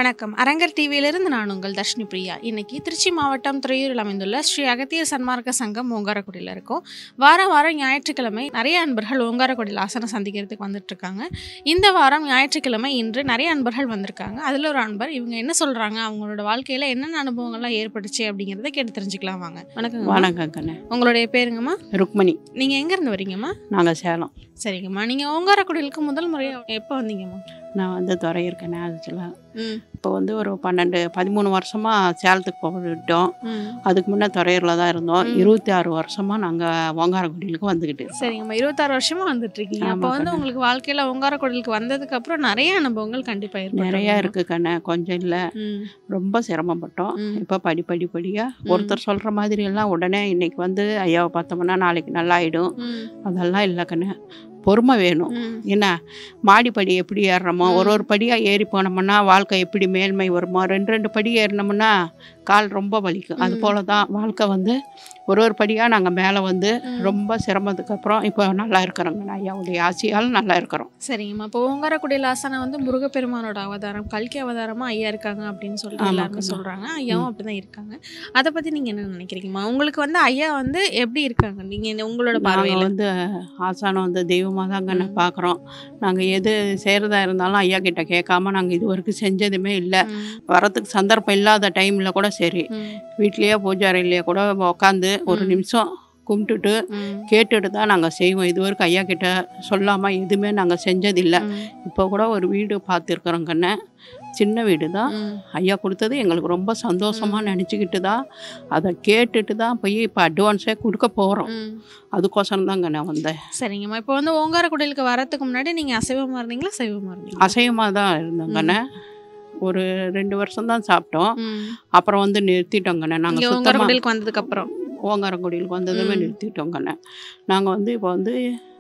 வணக்கம் அரங்கர் டிவியிலிருந்து நான் உங்கள் தர்ஷினி பிரியா இன்னைக்கு திருச்சி மாவட்டம் துறையூரில் அமைந்துள்ள ஸ்ரீ அகத்தியர் சன்மார்க்க சங்கம் ஓங்காரக்குடியில் இருக்கும் வாரம் வாரம் ஞாயிற்றுக்கிழமை நிறைய அன்பர்கள் ஓங்காரக்குடியில் ஆசனம் சந்திக்கிறதுக்கு வந்துட்டு இருக்காங்க இந்த வாரம் ஞாயிற்றுக்கிழமை இன்று நிறைய அன்பர்கள் வந்திருக்காங்க அதில் ஒரு அன்பர் இவங்க என்ன சொல்றாங்க அவங்களோட வாழ்க்கையில என்னென்ன அனுபவங்கள்லாம் ஏற்பட்டுச்சு அப்படிங்கிறத கேட்டு தெரிஞ்சுக்கலாம் வாங்க வணக்கம் வணக்கம் கண்ணு உங்களுடைய பேருங்கம்மா ருக்மணி நீங்க எங்க இருந்து வரீங்கம்மா நாங்கள் சேலம் சரிங்கம்மா நீங்க ஓங்காரக்குடிலுக்கு முதல் முறையா எப்போ வந்தீங்கம்மா நான் வந்து துறையிருக்கேன் ஆக்சுவலாக ம் இப்போ வந்து ஒரு பன்னெண்டு பதிமூணு வருஷமாக சேலத்துக்கு போயிட்டோம் ம் அதுக்கு முன்னே துறையூரில் தான் இருந்தோம் ம். இருபத்தி ஆறு வருஷமாக நாங்கள் ஓங்காரக்குடியிலுக்கு வந்துக்கிட்டு இருக்கோம் சரிங்கம்மா இருபத்தாறு வருஷமா வந்துட்டு இருக்கீங்க அப்போ ஆமா, வந்து கண்ணு. உங்களுக்கு வாழ்க்கையில ஒங்காரக்குடலுக்கு வந்ததுக்கு அப்புறம் நிறைய அனுபவங்கள் கண்டிப்பா ஏற்பட்டு நிறையா இருக்குது கண்ணு கொஞ்சம் இல்லை ம் ரொம்ப சிரமப்பட்டோம் ம். இப்போ படி படி படியாக ஒருத்தர் சொல்கிற மாதிரி எல்லாம் உடனே இன்னைக்கு வந்து ஐயாவை பார்த்தோம்னா நாளைக்கு நல்லா ஆயிடும் ம் அதெல்லாம் இல்லை கண்ணு பொறுமை வேணும் ம் என்ன மாடிப்படி எப்படி ஏறுறோமோ ம். ஒரு ஒரு படியாக ஏறி போனோம்னா வாழ்க்கை எப்படி மேன்மை வருமோ ரெண்டு ரெண்டு படி ஏறினோம்னா கால் ரொம்ப வலிக்கும் அது ம். போல தான் வாழ்க்கை வந்து ஒரு ஒரு படியாக நாங்கள் மேலே வந்து ம். ரொம்ப சிரமத்துக்கு அப்புறம் இப்போ நல்லா இருக்கிறோங்க ஐயாவுடைய ஆசையால் நல்லா இருக்கிறோம் சரிங்கம்மா இப்போ ஓங்காரக்குடியில் ஆசனம் வந்து முருகப்பெருமானோட அவதாரம் கல்கி அவதாரமா ஐயா இருக்காங்க அப்படின்னு சொல்லிட்டு ஆமா, எல்லாருமே கண்ணு. சொல்றாங்க ஐயாவும் அப்படிதான் இருக்காங்க அதை பத்தி நீங்க என்ன நினைக்கிறீங்கம்மா உங்களுக்கு வந்து ஐயா வந்து எப்படி இருக்காங்க நீங்க இந்த உங்களோட நாங்கள் பார்வையில வந்து ஆசானம் வந்து தெய்வமாக தாங்க ம். பார்க்குறோம் நாங்கள் எது செய்கிறதா இருந்தாலும் ஐயா கிட்ட கேட்காம நாங்கள் இது வரைக்கும் செஞ்சதுமே இல்லை ம், வரத்துக்கு சந்தர்ப்பம் இல்லாத டைமில் கூட சரி ம், வீட்லேயே பூஜாரிலேயே கூட உட்காந்து ஒரு ம். நிமிஷம் கும்பிட்டுட்டு ம், கேட்டுட்டு தான் நாங்கள் செய்வோம் இது வரைக்கும் ஐயா கிட்ட சொல்லாமல் எதுவுமே நாங்கள் செஞ்சதில்லை ம், இப்போ கூட ஒரு வீடு பார்த்துருக்குறோம் கண்ணே சின்ன வீடு தான் ம். ஐயா கொடுத்தது எங்களுக்கு ரொம்ப சந்தோஷமாக நினச்சிக்கிட்டு தான் அதை கேட்டுட்டு தான் போய் இப்போ அட்வான்ஸே கொடுக்க போகிறோம் ம். அதுக்கோசரம் தான் கண்ணே வந்தேன் சரிங்கம்மா இப்போ வந்து ஓங்காரக்குடிலுக்கு வரதுக்கு முன்னாடி நீங்க அசைவமா இருந்தீங்களா சைவமா இருந்தீங்களா அசைவமாக தான் இருந்தோம் கண்ணே ஒரு ரெண்டு வருஷம் தான் சாப்பிட்டோம் ம். அப்புறம் வந்து நிறுத்திட்டோம் கண்ணே இங்க நாங்கள் சுத்தமாக ஓங்காரக்குடிலுக்கு வந்ததுக்கு அப்புறம் ஓங்காரங்குடியில் வந்ததுமே ம். நிறுத்திட்டோம் கண்ணே நாங்கள் வந்து இப்போ வந்து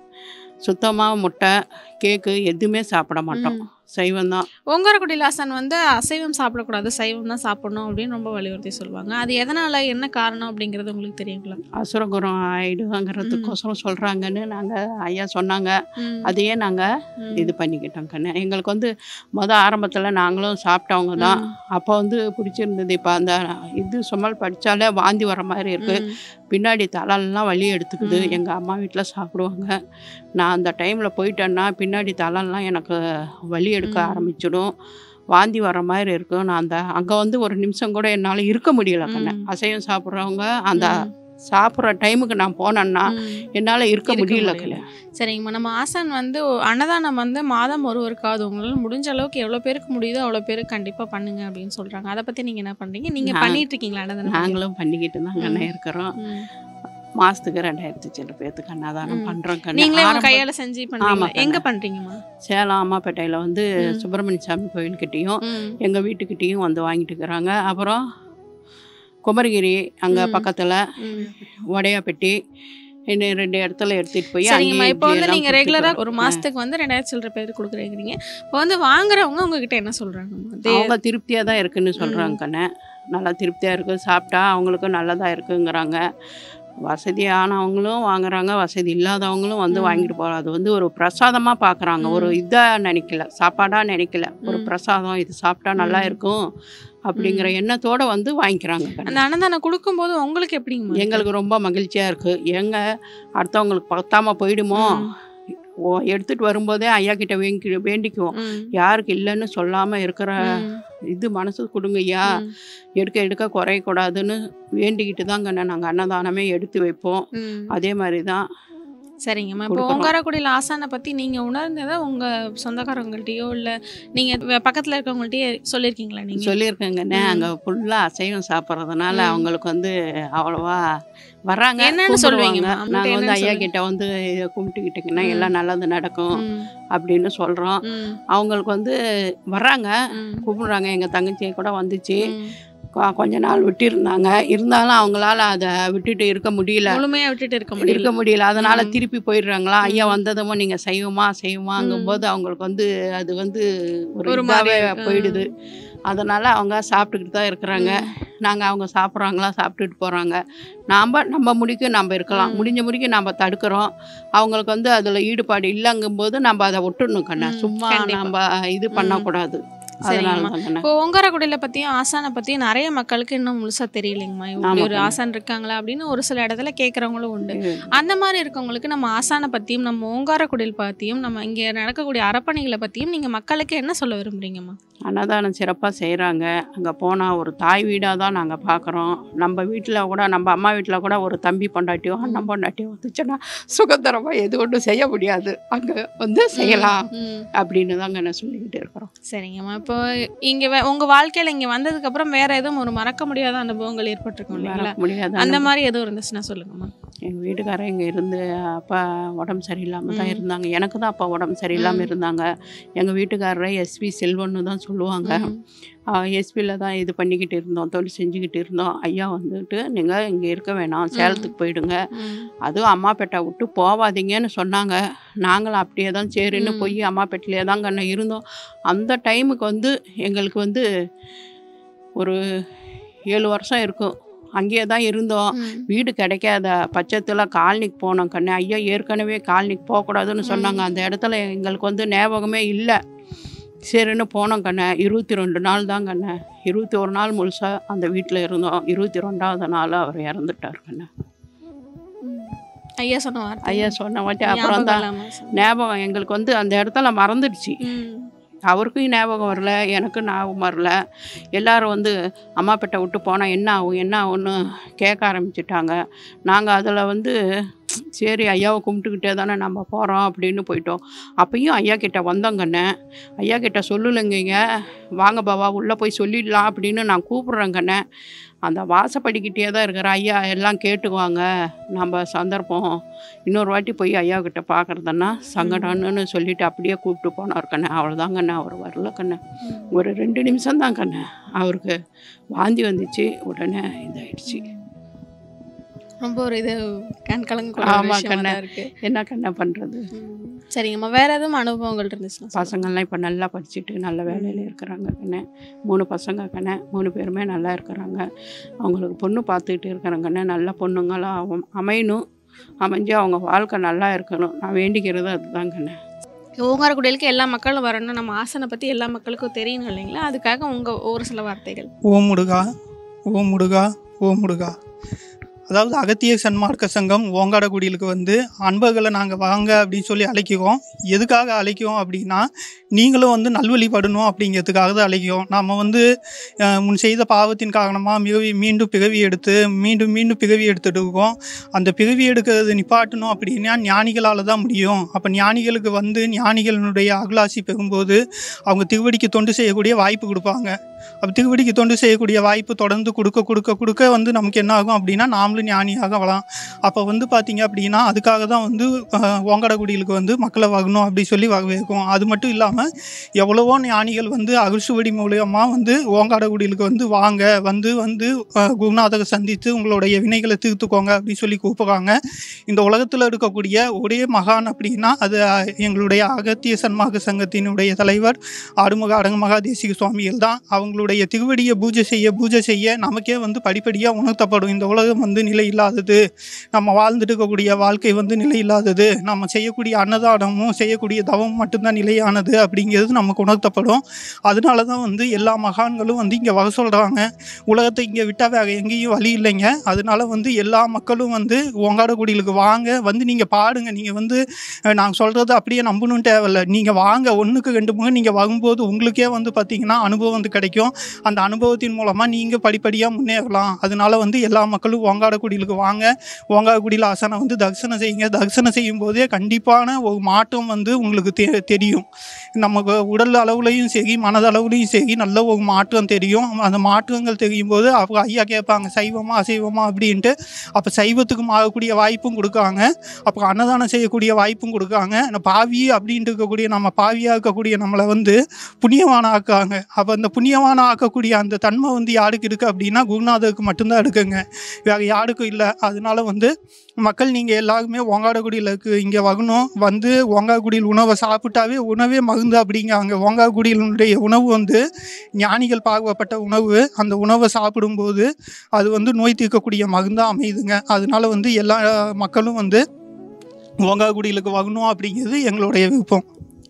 சுத்தமாக முட்டை கேக்கு எதுவுமே சாப்பிட மாட்டோம் ம். சைவம் தான் ஓங்காரக்குடி லாசன் வந்து அசைவம் சாப்பிடக்கூடாது சைவம் தான் சாப்பிடணும் அப்படின்னு ரொம்ப வலியுறுத்தி சொல்லுவாங்க அது எதனால என்ன காரணம் அப்படிங்கிறது உங்களுக்கு தெரியுங்களா அசுரகுரம் ஆயிடுவாங்கிறதுக்கோசரம் சொல்கிறாங்கன்னு நாங்கள் ஐயா சொன்னாங்க ம், அதையே நாங்கள் ம், இது பண்ணிக்கிட்டோம் கண்ணு எங்களுக்கு வந்து மொதல் ஆரம்பத்தில் நாங்களும் சாப்பிட்டவங்க தான் ம், அப்போ வந்து பிடிச்சிருந்தது இப்போ அந்த இது சுமல் படித்தாலே வாந்தி வர மாதிரி இருக்குது ம், பின்னாடி தலெல்லாம் வலி எடுத்துக்குது ம். எங்கள் அம்மா வீட்டில் சாப்பிடுவாங்க நான் அந்த டைமில் போயிட்டேன்னா பின்னாடி தலெல்லாம் எனக்கு வலி எடுக்க ம். ஆரம்பிச்சிடும் வாந்தி வர மாதிரி இருக்கும் நான் அந்த அங்கே வந்து ஒரு நிமிஷம் கூட என்னால் இருக்க முடியல கண்ணு ம். அசைவம் சாப்பிட்றவங்க அந்த ம், சாப்பிட்ற டைமுக்கு நான் போனேன்னா ம். என்னால் இருக்க இருக்க முடியல முடியல. கண்ணு சரிங்கம்மா நம்ம ஆசான் வந்து அன்னதானம் வந்து மாதம் ஒருவருக்காவது உங்களால முடிஞ்ச அளவுக்கு எவ்வளோ பேருக்கு முடியுதோ அவ்வளோ பேருக்கு கண்டிப்பாக பண்ணுங்க அப்படின்னு சொல்றாங்க அதை பத்தி நீங்க என்ன பண்றீங்க நீங்க நான்- பண்ணிட்டு இருக்கீங்களா அன்னதானம் நாங்களும் பண்ணிக்கிட்டு தான் கண்ணே இருக்கிறோம் ம். மாதத்துக்கு ரெண்டாயிரத்தி சில பேர்த்துக்கு அன்னதானம் ம். பண்ணுறோம் கண்ணு நீங்களே உங்க ஆரம்ப- கையால செஞ்சு பண்றீங்களா ஆமா, எங்க கண்ணு. பண்றீங்கம்மா சேலம் அம்மாப்பேட்டையில் வந்து ம். சுப்பிரமணிய சாமி கோயில்கிட்டேயும் ம், எங்கள் வீட்டுக்கிட்டேயும் வந்து வாங்கிட்டு இருக்கிறாங்க அப்புறம் குமரகிரி அங்கே ம். பக்கத்தில் ம். வடையாப்பட்டி இன்னும் ரெண்டு இடத்துல எடுத்துகிட்டு போய் சரிங்கம்மா அங்கேயே இப்போ வந்து இட்லி நீங்க எல்லாம் ரெகுலரா கொடுத்துட்டு ஒரு மாசத்துக்கு வந்து ரெண்டாயிரத்தி சில்லற பேர் கொடுக்குறீங்க இப்போ வந்து வாங்குறவங்க உங்ககிட்ட என்ன சொல்றாங்கம்மா தே- அவங்க திருப்தியாக தான் இருக்குன்னு சொல்கிறாங்க கண்ணே நல்லா திருப்தியாக இருக்குது சாப்பிட்டா அவங்களுக்கும் நல்லதாக இருக்குங்கிறாங்க வசதியானவங்களும் வாங்குறாங்க வசதி இல்லாதவங்களும் வந்து ம். வாங்கிட்டு போகிறாங்க அது வந்து ஒரு பிரசாதமாக பார்க்குறாங்க ஒரு ம். இதாக நினைக்கல சாப்பாடாக நினைக்கல ஒரு ம். பிரசாதம் இது சாப்பிட்டா நல்லா ம். இருக்கும் அப்படிங்கிற எண்ணத்தோட வந்து வாங்கிக்கிறாங்க கண்ணே. அந்த அன்னதானம் கொடுக்கும்போது உங்களுக்கு எப்படிங்கம்மா இருக்கு? எங்களுக்கு ரொம்ப மகிழ்ச்சியாக இருக்குது எங்க அடுத்தவங்களுக்கு பத்தாம போயிடுமோ ம். ஓ எடுத்துட்டு வரும்போதே ஐயா கிட்ட வேங்கி வேண்டிக்குவோம் ம். யாருக்கு இல்லைன்னு சொல்லாமல் இருக்கிற ம். இது மனசு கொடுங்க ஐயா ம். எடுக்க எடுக்க குறையக்கூடாதுன்னு வேண்டிக்கிட்டு தாங்க நாங்கள் அன்னதானமே எடுத்து வைப்போம் ம். அதே மாதிரி தான் சரிங்கம்மா இப்போ கொடுக்குறோம். ஓங்காரக்குடியில் ஆசானை பற்றி நீங்கள் உணர்ந்ததை உங்கள் சொந்தக்காரவங்கள்ட்டயோ இல்லை நீங்கள் பக்கத்தில் இருக்கவங்கள்ட்டயே சொல்லியிருக்கீங்களா நீங்கள் சொல்லியிருக்கேங்கண்ணே ம். அங்கே ஃபுல்லாக அசைவம் சாப்பிட்றதுனால ம். அவங்களுக்கு வந்து அவ்வளோவா வர்றாங்க என்னன்னு கும்பிடுவாங்க. சொல்லுவீங்கம்மா? அவங்கள்ட்ட நாங்கள் வந்து என்னன்னு ஐயா சொல்லுவீங்க? கிட்ட வந்து இதை கும்பிட்டுக்கிட்டிங்கன்னா ம். எல்லாம் நல்லது நடக்கும் ம். அப்படின்னு சொல்கிறோம் ம். அவங்களுக்கு வந்து வர்றாங்க ம். கூப்பிடுறாங்க எங்கள் தங்கச்சி கூட வந்துச்சு ம். கொ- கொஞ்ச நாள் விட்டிருந்தாங்க இருந்தாலும் அவங்களால அதை விட்டுட்டு இருக்க முடியல முழுமையா விட்டுட்டு இருக்க இருக்க முடியல முடியல அதனால ம். திருப்பி போயிடுறாங்களா ஐயா ம். வந்ததும் நீங்க செய்வோமா செய்வோமாங்கும் போது அவங்களுக்கு வந்து அது வந்து ஒரு ஒரு இதாவே மாதிரி, போயிடுது அதனால அவங்க சாப்பிட்டுக்கிட்டு தான் இருக்கிறாங்க நாங்கள் அவங்க சாப்பிட்றாங்களா சாப்பிட்டுட்டு போகிறாங்க நாம் நம்ம முடிக்கும் நம்ம இருக்கலாம் ம். முடிஞ்ச முடிக்கும் நம்ம தடுக்கிறோம் அவங்களுக்கு வந்து அதில் ஈடுபாடு இல்லைங்கும்போது நம்ம அதை விட்டுடணும் கண்ணா ம், சும்மா கண்டிப்பா. நம்ம இது பண்ணக்கூடாது அதனால சரிங்கம்மா தாங்கண்ணே இப்போ ஓங்காரக்குடியில பத்தியும் ஆசானை பத்தியும் நிறைய மக்களுக்கு இன்னும் முழுசா தெரியலைங்கம்மா இப்படி ஆமா, ஒரு கண்டிப்பா. ஆசான் இருக்காங்களா அப்படின்னு ஒரு சில இடத்துல கேட்கறவங்களும் உண்டு இது அந்த மாதிரி இருக்கவங்களுக்கு நம்ம ஆசானை பத்தியும் நம்ம ஓங்காரக்குடில் பத்தியும் நம்ம இங்க நடக்கக்கூடிய அறப்பணிகளை பத்தியும் நீங்க மக்களுக்கு என்ன சொல்ல விரும்புறீங்கம்மா அன்னதானம் சிறப்பாக செய்கிறாங்க அங்கே போனால் ஒரு தாய் வீடாக தான் நாங்கள் பார்க்குறோம் நம்ம வீட்டில் கூட நம்ம அம்மா வீட்டில் கூட ஒரு தம்பி பொண்டாட்டியோ அண்ணன் பொண்டாட்டியோ வந்துச்சுன்னா சுதந்திரமாக எது ஒன்றும் செய்ய முடியாது அங்கே வந்து செய்யலாம் ம். அப்படின்னு தாங்க நான் சொல்லிக்கிட்டு இருக்கிறோம் சரிங்கம்மா இப்போ இங்க வே- உங்க வாழ்க்கையில இங்க வந்ததுக்கு அப்புறம் வேற எதுவும் ஒரு மறக்க முடியாத அனுபவங்கள் ஏற்பட்டிருக்கும் இல்லைங்களா வர முடியாது அந்த மாதிரி எதுவும் இருந்துச்சுன்னா சொல்லுங்கம்மா எங்கள் வீட்டுக்காரர் இங்கே இருந்து அப்பா உடம்பு சரியில்லாமல் தான் ம். இருந்தாங்க எனக்கு தான் அப்பா உடம்பு சரியில்லாமல் ம். இருந்தாங்க எங்கள் வீட்டுக்காரரை எஸ்பி செல்வன்னு தான் சொல்லுவாங்க ம். எஸ்பியில் தான் இது பண்ணிக்கிட்டு இருந்தோம் தொழில் செஞ்சுக்கிட்டு இருந்தோம் ஐயா வந்துட்டு நீங்கள் இங்கே இருக்க வேணாம் சேலத்துக்கு போயிடுங்க ம். அதுவும் அம்மாப்பேட்டை விட்டு போவாதீங்கன்னு சொன்னாங்க நாங்களும் அப்படியே தான் சரின்னு ம். போய் அம்மாப்பேட்டிலே தான் கண்ண இருந்தோம் அந்த டைமுக்கு வந்து எங்களுக்கு வந்து ஒரு ஏழு வருஷம் இருக்கும் அங்கேயே தான் இருந்தோம் ம். வீடு கிடைக்காத பட்சத்தில் காலனிக்கு போனோம் கண்ணு ஐயா ஏற்கனவே காலனிக்கு போகக்கூடாதுன்னு சொன்னாங்க அந்த இடத்துல எங்களுக்கு வந்து ஞாபகமே இல்லை சரின்னு போனோம் கண்ணே இருபத்தி ரெண்டு நாள் தான் கண்ணே இருபத்தி ஒரு நாள் முழுசாக அந்த வீட்டில் இருந்தோம் இருபத்தி ரெண்டாவது நாள் அவர் இறந்துட்டார் கண்ணே ஐயா சொன்ன வார்த்தை ஐயா சொன்ன வாட்டி அப்புறம் ஞாபகம் தான் இல்லாம சொன்னீங்க. ஞாபகம் எங்களுக்கு வந்து அந்த இடத்துல மறந்துடுச்சு ம். அவருக்கும் ஞாபகம் வரல எனக்கும் ஞாபகம் வரல எல்லாரும் வந்து அம்மாப்பேட்டை விட்டு போனால் என்ன ஆகும் என்ன ஆகும்னு கேட்க ஆரம்பிச்சிட்டாங்க நாங்கள் அதில் வந்து சரி ஐயாவை கும்பிட்டுக்கிட்டே தானே நம்ம போகிறோம் அப்படின்னு போயிட்டோம் அப்பயும் ஐயா கிட்ட வந்தோங்கண்ணே ஐயா கிட்ட சொல்லலைங்க வாங்க பாவா உள்ளே போய் சொல்லிடலாம் அப்படின்னு நான் கூப்பிட்றேங்கண்ணே அந்த வாசப்படிக்கிட்டே தான் இருக்கிற ஐயா எல்லாம் கேட்டுக்குவாங்க நம்ம சந்தர்ப்பம் இன்னொரு வாட்டி போய் ஐயா கிட்ட பார்க்குறதுன்னா சங்கடம்னு சொல்லிட்டு அப்படியே கூப்பிட்டு போனார் கண்ணே அவ்வளோதான் கண்ணே அவர் வரல கண்ணே ஒரு ரெண்டு நிமிஷம் தான் கண்ணே அவருக்கு வாந்தி வந்துச்சு உடனே இதாயிடுச்சு ரொம்ப ஒரு இது கண் கலங்க ஆமா, விஷயமா கண்ணே. தான் இருக்கு என்ன கண்ணே பண்ணுறது ம். சரிங்கம்மா வேற எதுவும் அனுபவங்கள் இருந்துச்சுன்னா சொல்லுங்க. பசங்கள்லாம் இப்போ நல்லா படிச்சுட்டு நல்ல வேலையில் இருக்கிறாங்க கண்ணே மூணு பசங்க கண்ணே மூணு பேருமே நல்லா இருக்கிறாங்க அவங்களுக்கு பொண்ணு பார்த்துக்கிட்டு இருக்கிறாங்க கண்ணே நல்ல பொண்ணுங்களாம் அவ- அமையணும் அமைஞ்சு அவங்க வாழ்க்கை நல்லா இருக்கணும் நான் வேண்டிக்கிறது அதுதான் கண்ணே ஓங்காரக்குடியிலுக்கு எல்லா மக்களும் வரணும் நம்ம ஆசனை பத்தி எல்லா மக்களுக்கும் தெரியணும் இல்லைங்களா அதுக்காக உங்க ஒரு சில வார்த்தைகள் ஓம் முருகா ஓம் முருகா ஓம் முருகா அதாவது அகத்திய சன்மார்க்க சங்கம் ஓங்காடகுடியிலுக்கு வந்து அன்பர்களை நாங்கள் வாங்க அப்படின்னு சொல்லி அழைக்கிறோம் எதுக்காக அழைக்கிறோம் அப்படின்னா நீங்களும் வந்து நல்வழிப்படணும் அப்படிங்கிறதுக்காக தான் அழைக்கிறோம் நம்ம வந்து அஹ், முன் செய்த பாவத்தின் காரணமாக மிகவி மீண்டும் பிறவி எடுத்து மீண்டும் மீண்டும் பிறவி எடுத்துட்டு இருக்கோம் அந்த பிறவி எடுக்கிறது நிப்பாட்டணும் அப்படின்னா ஞானிகளால் தான் முடியும் அப்போ ஞானிகளுக்கு வந்து ஞானிகளினுடைய அகலாசி பெறும்போது அவங்க திருவடிக்கு தொண்டு செய்யக்கூடிய வாய்ப்பு கொடுப்பாங்க அப்போ திருவடிக்கு தொண்டு செய்யக்கூடிய வாய்ப்பு தொடர்ந்து கொடுக்க கொடுக்க கொடுக்க வந்து நமக்கு என்ன ஆகும் அப்படின்னா நாமளும் ஞானியாக வரலாம் அப்போ வந்து பார்த்தீங்க அப்படின்னா அதுக்காக தான் வந்து அஹ், ஓங்கடகுடிகளுக்கு வந்து மக்களை வரணும் அப்படி சொல்லி வரவேற்கும் அது மட்டும் இல்லாமல் எவ்வளவோ ஞானிகள் வந்து அகுசுவடி மூலியமாக வந்து ஓங்காடகுடிகளுக்கு வந்து வாங்க வந்து வந்து அஹ், குருநாதரை சந்தித்து உங்களுடைய வினைகளை தீர்த்துக்கோங்க அப்படின்னு சொல்லி கூப்பிடுறாங்க இந்த உலகத்தில் இருக்கக்கூடிய ஒரே மகான் அப்படின்னா அது அஹ், எங்களுடைய அகத்திய சன்மார்க்க சங்கத்தினுடைய தலைவர் ஆறுமுக அடங்குமகா தேசிக சுவாமிகள் தான் அவங்களுடைய திருவடியை பூஜை செய்ய பூஜை செய்ய நமக்கே வந்து படிப்படியாக உணர்த்தப்படும் இந்த உலகம் வந்து நிலை இல்லாதது நம்ம வாழ்ந்துட்டு இருக்கக்கூடிய வாழ்க்கை வந்து நிலை இல்லாதது நம்ம செய்யக்கூடிய அன்னதானமும் செய்யக்கூடிய தவம் மட்டும்தான் நிலையானது அப்படிங்கிறது நமக்கு உணர்த்தப்படும் அதனால தான் வந்து எல்லா மகான்களும் வந்து இங்கே வர சொல்கிறாங்க உலகத்தை இங்கே விட்டால் வேறு எங்கேயும் வழி இல்லைங்க அதனால வந்து எல்லா மக்களும் வந்து ஒங்காடக்குடிகளுக்கு வாங்க வந்து நீங்கள் பாடுங்க நீங்கள் வந்து நாங்கள் சொல்கிறது அப்படியே நம்பணும்னு தேவையில்ல நீங்கள் வாங்க ஒன்றுக்கு ரெண்டு முகம் நீங்கள் வரும்போது உங்களுக்கே வந்து பார்த்தீங்கன்னா அனுபவம் வந்து கிடைக்கும் அந்த அனுபவத்தின் மூலமாக நீங்கள் படிப்படியாக முன்னேறலாம் அதனால வந்து எல்லா மக்களும் ஓங்காடக்குடிகளுக்கு வாங்க ஓங்காடக்குடியில் ஆசனை வந்து தரிசனம் செய்யுங்க தரிசனம் செய்யும் போதே கண்டிப்பான ஒரு மாற்றம் வந்து உங்களுக்கு தெ தெரியும் நமக்கு உடல் அளவுலையும் சரி மனதளவுலையும் சரி நல்ல ஒரு மாற்றம் தெரியும் அந்த மாற்றங்கள் தெரியும் போது அப்போ ஐயா கேட்பாங்க சைவமா அசைவமா அப்படின்ட்டு அப்போ சைவத்துக்கு மாறக்கூடிய வாய்ப்பும் கொடுக்காங்க அப்போ அன்னதானம் செய்யக்கூடிய வாய்ப்பும் கொடுக்காங்க அந்த பாவி அப்படின்ட்டு இருக்கக்கூடிய நம்ம பாவியாக இருக்கக்கூடிய நம்மளை வந்து புண்ணியவான ஆக்காங்க அப்போ அந்த புண்ணியவான ஆக்கக்கூடிய அந்த தன்மை வந்து யாருக்கு இருக்குது அப்படின்னா குருநாதருக்கு மட்டும்தான் இருக்குங்க வேறு யாருக்கும் இல்லை அதனால வந்து மக்கள் நீங்கள் எல்லாருமே ஓங்காடக்குடியில் இருக்கு இங்கே வரணும் வந்து ஓங்காக்குடியில் உணவை சாப்பிட்டாவே உணவே மருந்து அப்படிங்காங்க ஓங்காக்குடியினுடைய உணவு வந்து ஞானிகள் பார்க்கப்பட்ட உணவு அந்த உணவை சாப்பிடும்போது அது வந்து நோய் தீர்க்கக்கூடிய மருந்தாக அமையுதுங்க அதனால வந்து எல்லா மக்களும் வந்து ஓங்காக்குடியிலுக்கு வரணும் அப்படிங்கிறது எங்களுடைய விருப்பம்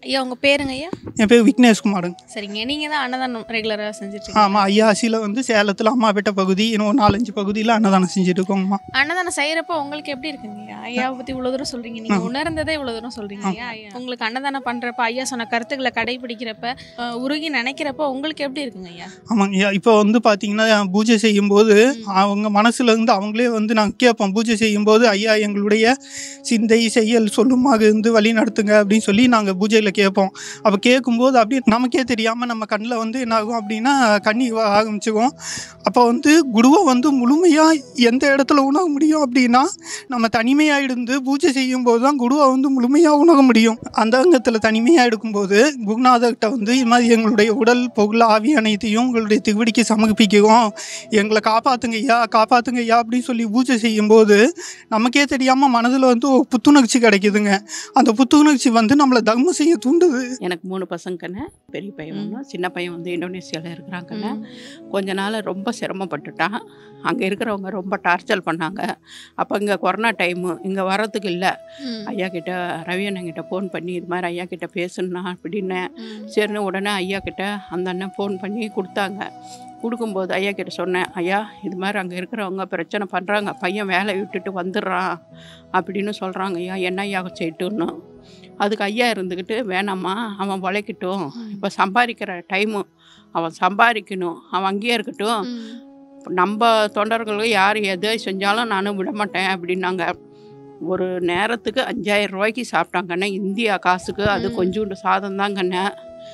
ஐயா உங்க பேருங்க ஐயா என் பேர் விக்னேஷ்குமாருங்க சரிங்க நீங்க தான் அன்னதானம் ரெகுலரா செஞ்சுட்டு இருக்கீங்க ஆமாம் ஐயாசியில் வந்து சேலத்தில் அம்மாபேட்டை பகுதி இன்னும் நாலஞ்சு பகுதியில் அன்னதானம் செஞ்சுட்டு இருக்கோங்கம்மா அன்னதானம் செய்யறப்ப உங்களுக்கு எப்படி இருக்குங்க ஐயா ஐயாவை பத்தி இவ்வளவு தூரம் சொல்றீங்க நீங்க உணர்ந்ததே இவ்வளவு தூரம் சொல்றீங்க ஐயா ஐயா உங்களுக்கு அன்னதானம் பண்றப்ப ஐயா சொன்ன கருத்துக்களை கடைபிடிக்கிறப்ப அஹ், உருகி நினைக்கிறப்ப உங்களுக்கு எப்படி இருக்குங்க ஐயா ஆமாங்க ஐயா இப்போ வந்து பார்த்தீங்கன்னா பூஜை செய்யும்போது அவங்க மனசுல இருந்து அவங்களே வந்து நாங்கள் கேட்போம் பூஜை செய்யும்போது ஐயா எங்களுடைய சிந்தை செயல் சொல்லுமாக இருந்து வழி நடத்துங்க அப்படின்னு சொல்லி நாங்கள் பூஜையில் கேட்போம் அப்போ கேட்கும்போது அப்படியே நமக்கே தெரியாமல் நம்ம கண்ணில் வந்து என்ன ஆகும் அப்படின்னா கண்ணி வ- ஆரம்பிச்சுக்கும் அப்போ வந்து குருவை வந்து முழுமையாக எந்த இடத்துல உணர முடியும் அப்படின்னா நம்ம தனிமையாக இருந்து பூஜை செய்யும்போது தான் குருவை வந்து முழுமையாக உணர முடியும் அந்த அங்கத்தில் தனிமையாக இருக்கும்போது குருநாதர்கிட்ட வந்து இது மாதிரி எங்களுடைய உடல் பொருள் ஆவி அனைத்தையும் உங்களுடைய திருவடிக்கு சமர்ப்பிக்கிறோம் எங்களை காப்பாத்துங்க ஐயா காப்பாத்துங்க ஐயா அப்படின்னு சொல்லி பூஜை செய்யும்போது நமக்கே தெரியாமல் மனதில் வந்து ஒரு புத்துணர்ச்சி கிடைக்குதுங்க அந்த புத்துணர்ச்சி வந்து நம்மளை தர்மம் செய்ய தூண்டுது எனக்கு மூணு பசங்க கண்ணு பெரிய பையன் ஒன்று சின்ன பையன் வந்து இந்தோனேசியாவில் இருக்கிறான் கண்ணு கொஞ்ச நாள் ரொம்ப சிரமப்பட்டுட்டான் அங்கே இருக்கிறவங்க ரொம்ப டார்ச்சர் பண்ணாங்க அப்போ இங்கே கொரோனா டைமு இங்கே வர்றதுக்கு இல்லை ம். ஐயா கிட்ட ரவி அண்ணன் கிட்ட ஃபோன் பண்ணி இது மாதிரி ஐயா கிட்ட பேசணும்னா அப்படின்னேன் ம். சரின்னு உடனே ஐயா கிட்ட அந்த அண்ணன் ஃபோன் பண்ணி கொடுத்தாங்க கொடுக்கும்போது ஐயா கிட்ட சொன்னேன் ஐயா இது மாதிரி அங்கே இருக்கிறவங்க பிரச்சனை பண்ணுறாங்க பையன் வேலையை விட்டுட்டு வந்துடுறான் அப்படின்னு சொல்கிறாங்க ஐயா என்ன ஐயா செய்யட்டுன்னு அதுக்கு ஐயா இருந்துக்கிட்டு வேணாம்மா அவன் உழைக்கட்டும் இப்போ சம்பாதிக்கிற டைமு அவன் சம்பாதிக்கணும் அவன் அங்கேயே இருக்கட்டும் ம். நம்ம தொண்டர்களுக்கு யார் எதை செஞ்சாலும் நானும் விட மாட்டேன் அப்படின்னாங்க ஒரு நேரத்துக்கு அஞ்சாயிரம் ரூபாய்க்கு சாப்பிட்டாங்கண்ணே இந்தியா காசுக்கு அது ம். கொஞ்சோண்டு சாதம் தாங்கண்ணே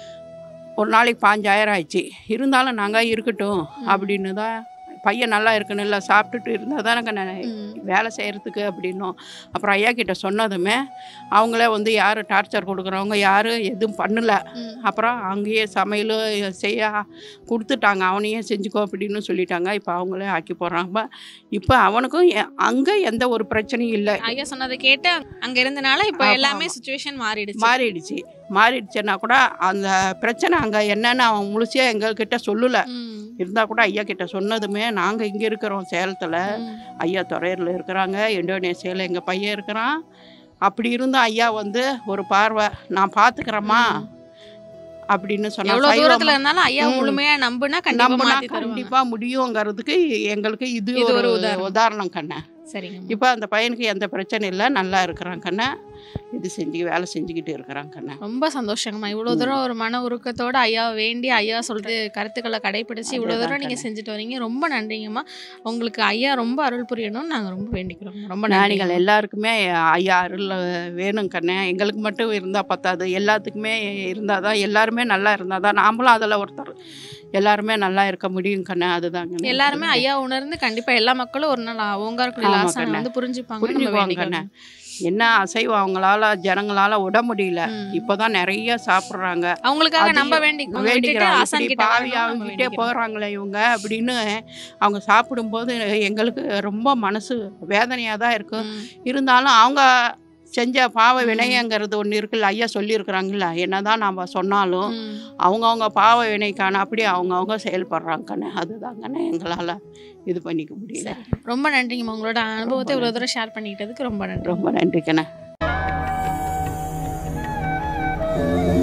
ஒரு நாளைக்கு பாஞ்சாயிரம் ஆயிடுச்சு இருந்தாலும் நாங்கள் இருக்கட்டும் அப்படின்னு தான் பையன் நல்லா இருக்கணும் இல்லை சாப்பிட்டுட்டு இருந்தால் தானே ம். வேலை செய்கிறதுக்கு அப்படின்னும் அப்புறம் ஐயா கிட்ட சொன்னதுமே அவங்களே வந்து யார் டார்ச்சர் கொடுக்குறவங்க யாரும் எதுவும் பண்ணல ம். அப்புறம் அங்கேயே சமையல் செய்ய கொடுத்துட்டாங்க அவனையே செஞ்சுக்கோ அப்படின்னு சொல்லிட்டாங்க இப்போ அவங்களே ஆக்கி போடுறாங்க இப்போ அவனுக்கும் அங்கே எந்த ஒரு பிரச்சனையும் இல்லை ஐயா சொன்னதை கேட்டு அங்க இருந்தனால இப்போ ஆமா, எல்லாமே ஆமா. சுச்சுவேஷன் மாறிடுச்சு மாறிடுச்சு மாறிடுச்சுன்னா கூட அந்த பிரச்சனை அங்கே என்னன்னு அவன் முழுசியாக எங்ககிட்ட சொல்லலை ம். இருந்தால் கூட ஐயா கிட்ட சொன்னதுமே நாங்கள் இங்கே இருக்கிறோம் சேலத்தில் ம். ஐயா துறையூரில் இருக்கிறாங்க இந்தோனேசியாவில் எங்கள் பையன் இருக்கிறான் அப்படி இருந்தும் ஐயா வந்து ஒரு பார்வை நான் பார்த்துக்கிறேம்மா அப்படின்னு சொன்னா எவ்வளவு சைவமா- தூரத்துல இருந்தாலும் ஐயா ம். முழுமையா நம்புனா கண்டிப்பா நம்பினா மாத்தி தருவாங்க கண்டிப்பா முடியுங்கிறதுக்கு எங்களுக்கு இது இது ஒரு ஒரு உதாரணம். உதாரணம் கண்ணே சரிங்க இப்போ அந்த பையனுக்கு எந்த பிரச்சனை இல்லை நல்லா இருக்கிறான் கண்ணே இது செஞ்சு வேலை செஞ்சுக்கிட்டு இருக்கிறான் கண்ணே ரொம்ப சந்தோஷங்கம்மா இவ்வளவு தூரம் ஒரு மன உருக்கத்தோட ஐயா வேண்டி ஐயா சொல்றது கருத்துக்களை கடைபிடிச்சு இவ்வளவு அதேதான் தூரம் நீங்க கண்ணு. செஞ்சுட்டு வரீங்க ரொம்ப நன்றிங்கம்மா உங்களுக்கு ஐயா ரொம்ப அருள் புரியணும்னு நாங்க ரொம்ப வேண்டிக்கிறோம் ரொம்ப ஞானிகள் நன்றிகள் எல்லாருக்குமே ஐயா அருள் வேணும் கண்ணே எங்களுக்கு மட்டும் இருந்தால் பத்தாது எல்லாத்துக்குமே இருந்தால் தான் எல்லாருமே நல்லா இருந்தால் தான் நாமளும் அதில் ஒருத்தர் எல்லாருமே நல்லா இருக்க முடியும் கண்ணே அதுதான் கண்ணே. எல்லாருமே ஐயா உணர்ந்து கண்டிப்பா எல்லா மக்களும் ஒரு நாள் ஓங்காரக்குடி ஆமா லாசனை கண்ணே. வந்து புரிஞ்சுப்பாங்க புரிஞ்சுக்குவாங்க கண்ணே. என்ன அசைவம் அவங்களால ஜனங்களால விட முடியல ம். இப்போதான் நிறைய சாப்பிட்றாங்க அவங்களுக்காக அதையும் நம்ம வேண்டிக்கோம் விட்டுட்டு வேண்டிக்கிறாங்க ஆசான் இப்படி கிட்ட பாவி வரணும்னு நம்ம அவங்கிட்டே வேண்டிக்கிறோம். போகிறாங்களே இவங்க அப்படின்னு அவங்க சாப்பிடும்போது எங்களுக்கு ரொம்ப மனசு வேதனையாக தான் இருக்கும் ம். இருந்தாலும் அவங்க செஞ்ச பாவ வினையங்கிறது ஒன்று இருக்குல்ல ஐயா சொல்லியிருக்கிறாங்கல்ல என்னதான் நாம் சொன்னாலும் ம். அவங்கவுங்க பாவ வினைக்கான அப்படி அவங்கவுங்க செயல்படுறாங்கண்ணே அதுதாங்கண்ணே எங்களால் இது பண்ணிக்க முடியல ரொம்ப நன்றிங்கம்மா உங்களோட அனுபவத்தை இவ்வளவு தூரம் ஷேர் பண்ணிக்கிட்டதுக்கு ரொம்ப நன்றி ரொம்ப நன்றிக்கண்ணே